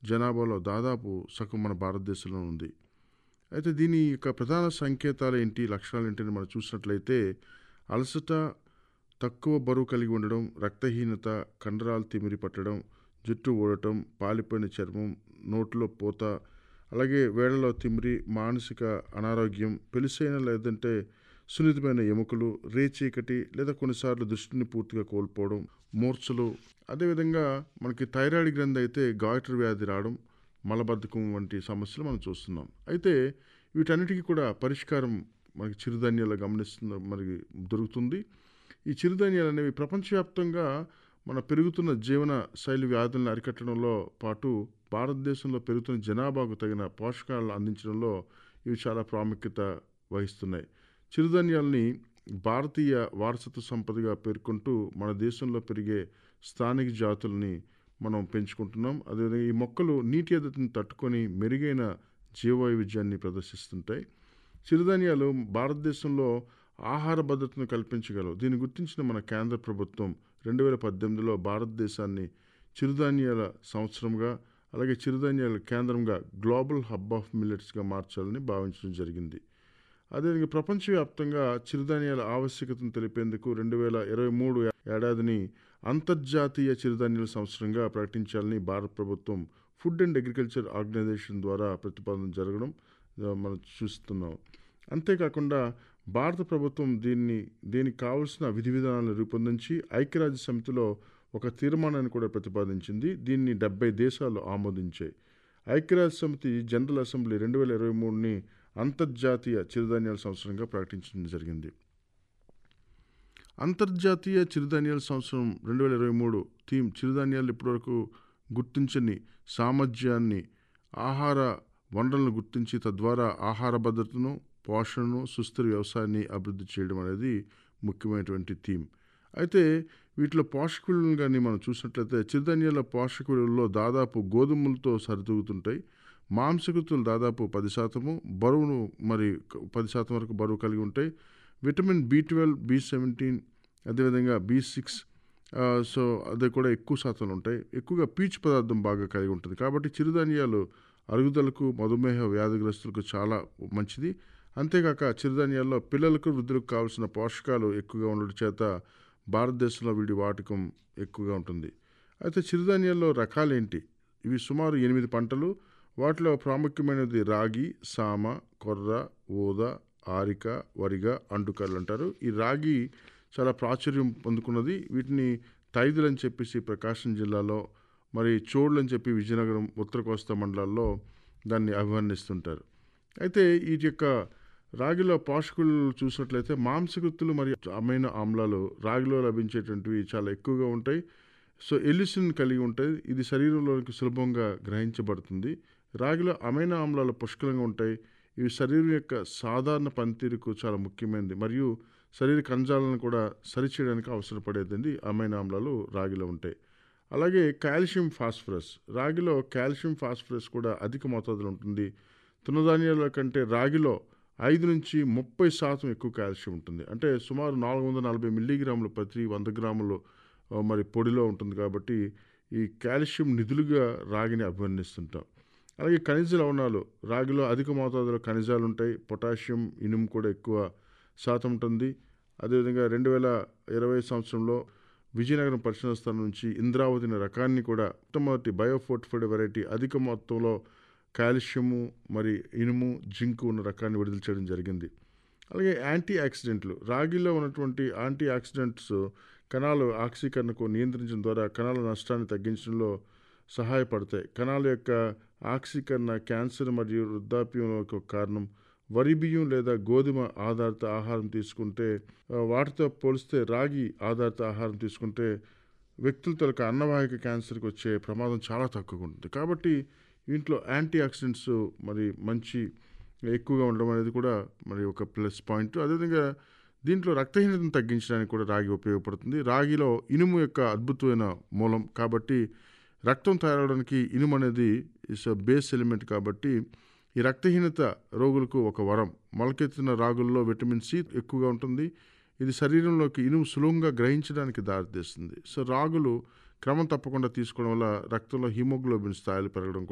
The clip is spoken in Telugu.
జనాభాలో దాదాపు సగం మన భారతదేశంలో ఉంది అయితే దీని యొక్క ప్రధాన సంకేతాలు ఏంటి లక్షణాలు ఏంటి అని మనం చూసినట్లయితే అలసట తక్కువ బరువు కలిగి ఉండడం రక్తహీనత కండరాలు తిమిరి పట్టడం జుట్టు ఊడటం పాలిపోయిన చర్మం నోట్లో పూత అలాగే వేళ్లలో తిమిరి మానసిక అనారోగ్యం పెలుసైన లేదంటే సున్నితమైన ఎముకలు రేచీకటి లేదా కొన్నిసార్లు దృష్టిని పూర్తిగా కోల్పోవడం మూర్ఛలు అదేవిధంగా మనకి థైరాయిడ్ గ్రంథి అయితే గాయటర్ వ్యాధి రావడం మలబద్ధకం వంటి సమస్యలు మనం చూస్తున్నాం అయితే వీటన్నిటికీ కూడా పరిష్కారం మనకి చిరుధాన్యాలు గమనిస్తున్న మనకి దొరుకుతుంది ఈ చిరుధాన్యాలు అనేవి ప్రపంచవ్యాప్తంగా మన పెరుగుతున్న జీవన శైలి వ్యాధులను అరికట్టడంలో పాటు భారతదేశంలో పెరుగుతున్న జనాభాకు తగిన పోషకాలను అందించడంలో ఇవి చాలా ప్రాముఖ్యత వహిస్తున్నాయి చిరుధాన్యాల్ని భారతీయ వారసత్వ సంపదగా పేర్కొంటూ మన దేశంలో పెరిగే స్థానిక జాతుల్ని మనం పెంచుకుంటున్నాం అదేవిధంగా ఈ మొక్కలు నీటి ఎద్దటిని తట్టుకొని మెరుగైన జీవవైవిధ్యాన్ని ప్రదర్శిస్తుంటాయి చిరుధాన్యాలు భారతదేశంలో ఆహార భద్రతను కల్పించగలవు దీన్ని గుర్తించిన మన కేంద్ర ప్రభుత్వం రెండు వేల పద్దెనిమిదిలో భారతదేశాన్ని చిరుధాన్యాల సంవత్సరంగా అలాగే చిరుధాన్యాల కేంద్రంగా గ్లోబల్ హబ్ ఆఫ్ మిల్లెట్స్గా మార్చాలని భావించడం జరిగింది అదేవిధంగా ప్రపంచవ్యాప్తంగా చిరుధాన్యాల ఆవశ్యకతను తెలిపేందుకు రెండు వేల ఇరవై మూడు ఏడాదిని అంతర్జాతీయ చిరుధాన్యాల సంవత్సరంగా ప్రకటించాలని భారత ప్రభుత్వం ఫుడ్ అండ్ అగ్రికల్చర్ ఆర్గనైజేషన్ ద్వారా ప్రతిపాదన జరగడం ఆ, మనం చూస్తున్నాం అంతేకాకుండా భారత ప్రభుత్వం దీన్ని దీనికి కావలసిన విధి విధానాలను రూపొందించి ఐక్యరాజ్య సమితిలో ఒక తీర్మానాన్ని కూడా ప్రతిపాదించింది దీన్ని డెబ్బై దేశాలు ఆమోదించాయి ఐక్యరాజ్య సమితి జనరల్ అసెంబ్లీ రెండు వేల ఇరవై మూడుని అంతర్జాతీయ చిరుధాన్యాల సంవత్సరంగా ప్రకటించడం జరిగింది అంతర్జాతీయ చిరుధాన్యాల సంవత్సరం రెండు వేల ఇరవై మూడు థీమ్ చిరుధాన్యాలు ఇప్పటివరకు గుర్తించని సామర్థ్యాన్ని ఆహార వనరులను గుర్తించి తద్వారా ఆహార భద్రతను పోషణను సుస్థిర వ్యవసాయాన్ని అభివృద్ధి చేయడం అనేది ముఖ్యమైనటువంటి థీమ్ అయితే వీటిలో పోషక విలువలు కానీ మనం చూసినట్లయితే చిరుధాన్యాల పోషక విలువల్లో దాదాపు గోధుమలతో సరితూగుతుంటాయి మాంసకృతులు దాదాపు పది శాతము బరువును మరి పది శాతం వరకు బరువు కలిగి ఉంటాయి vitamin B twelve B seventeen అదేవిధంగా బి సిక్స్ సో అది కూడా ఎక్కువ శాతంలో ఉంటాయి ఎక్కువగా పీచు పదార్థం బాగా కలిగి ఉంటుంది కాబట్టి చిరుధాన్యాలు అరుగుదలకు మధుమేహ వ్యాధిగ్రస్తులకు చాలా మంచిది అంతేకాక చిరుధాన్యాల్లో పిల్లలకు వృద్ధులకు కావాల్సిన పోషకాలు ఎక్కువగా ఉండడం చేత భారతదేశంలో వీటి వాడకం ఎక్కువగా ఉంటుంది అయితే చిరుధాన్యాల్లో రకాలేంటి ఇవి సుమారు ఎనిమిది పంటలు వాటిలో ప్రాముఖ్యమైనది రాగి సామ కొర్ర ఊద ఆరిక వరిగ అంటుకర్లు అంటారు ఈ రాగి చాలా ప్రాచుర్యం పొందుకున్నది వీటిని తైదులు అని చెప్పేసి ప్రకాశం జిల్లాలో మరి చోడులు అని చెప్పి విజయనగరం ఉత్తర కోస్తా మండలాల్లో దాన్ని అభివర్ణిస్తుంటారు అయితే వీటి యొక్క రాగిలో పోషకులు చూసినట్లయితే మాంసకృతులు మరియు అమైన ఆమ్లాలు రాగిలో లభించేటువంటివి చాలా ఎక్కువగా ఉంటాయి సో ఎలిసిన్ కలిగి ఉంటాయి ఇది శరీరంలోనికి సులభంగా గ్రహించబడుతుంది రాగిలో అమైనో ఆమ్లాలు పుష్కలంగా ఉంటాయి ఇవి శరీరం యొక్క సాధారణ పనితీరుకు చాలా ముఖ్యమైనది మరియు శరీర కణజాలను కూడా సరిచేయడానికి అవసరపడేదండి అమైనో ఆమ్లాలు రాగిలో ఉంటాయి అలాగే కాల్షియం ఫాస్ఫరస్ రాగిలో కాల్షియం ఫాస్ఫరస్ కూడా అధిక మోతాదులో ఉంటుంది తృణధాన్యాల కంటే రాగిలో ఐదు నుంచి ముప్పై శాతం ఎక్కువ కాల్షియం ఉంటుంది అంటే సుమారు నాలుగు వందల నలభై మిల్లీగ్రాములు ప్రతి వంద గ్రాములు ఆ, మరి పొడిలో ఉంటుంది కాబట్టి ఈ కాల్షియం నిధులుగా రాగిని అభివర్ణిస్తుంటాం అలాగే ఖనిజ లవణాలు రాగిలో అధిక మోతాదులో ఖనిజాలు ఉంటాయి పొటాషియం ఇనుము కూడా ఎక్కువ శాతం ఉంటుంది అదేవిధంగా రెండు వేల ఇరవై సంవత్సరంలో విజయనగరం పరిశోధన స్థానం నుంచి ఇంద్రావతి అనే రకాన్ని కూడా మొట్టమొదటి బయోఫోర్టిఫైడ్ వెరైటీ అధిక మొత్తంలో కాల్షియము మరి ఇనుము జింక్ ఉన్న రకాన్ని విడుదల చేయడం జరిగింది అలాగే యాంటీ ఆక్సిడెంట్లు రాగిలో ఉన్నటువంటి యాంటీ ఆక్సిడెంట్స్ కణాలు ఆక్సీకరణకు నియంత్రించడం ద్వారా కణాల నష్టాన్ని తగ్గించడంలో సహాయపడతాయి కణాల యొక్క ఆక్సీకరణ క్యాన్సర్ మరియు వృద్ధాప్యంలో కారణం వరి బియ్యం లేదా గోధుమ ఆధారిత ఆహారం తీసుకుంటే ఆ, వాటితో పోలిస్తే రాగి ఆధారిత ఆహారం తీసుకుంటే వ్యక్తుల తొలక అన్నవాహిక క్యాన్సర్కి వచ్చే ప్రమాదం చాలా తక్కువగా ఉంటుంది కాబట్టి ఇంట్లో యాంటీ ఆక్సిడెంట్స్ మరి మంచి ఎక్కువగా ఉండడం అనేది కూడా మరి ఒక ప్లస్ పాయింట్ అదేవిధంగా దీంట్లో రక్తహీనతను తగ్గించడానికి కూడా రాగి ఉపయోగపడుతుంది రాగిలో ఇనుము యొక్క అద్భుతమైన మూలం కాబట్టి రక్తం తయారవడానికి ఇనుము అనేది ఇస్ బేస్ ఎలిమెంట్ కాబట్టి ఈ రక్తహీనత రోగులకు ఒక వరం మొలకెత్తిన రాగుల్లో విటమిన్ సి ఎక్కువగా ఉంటుంది ఇది శరీరంలోకి ఇనుము సులభంగా గ్రహించడానికి దారితీస్తుంది సో రాగులు క్రమం తప్పకుండా తీసుకోవడం వల్ల రక్తంలో హిమోగ్లోబిన్ స్థాయిలు పెరగడం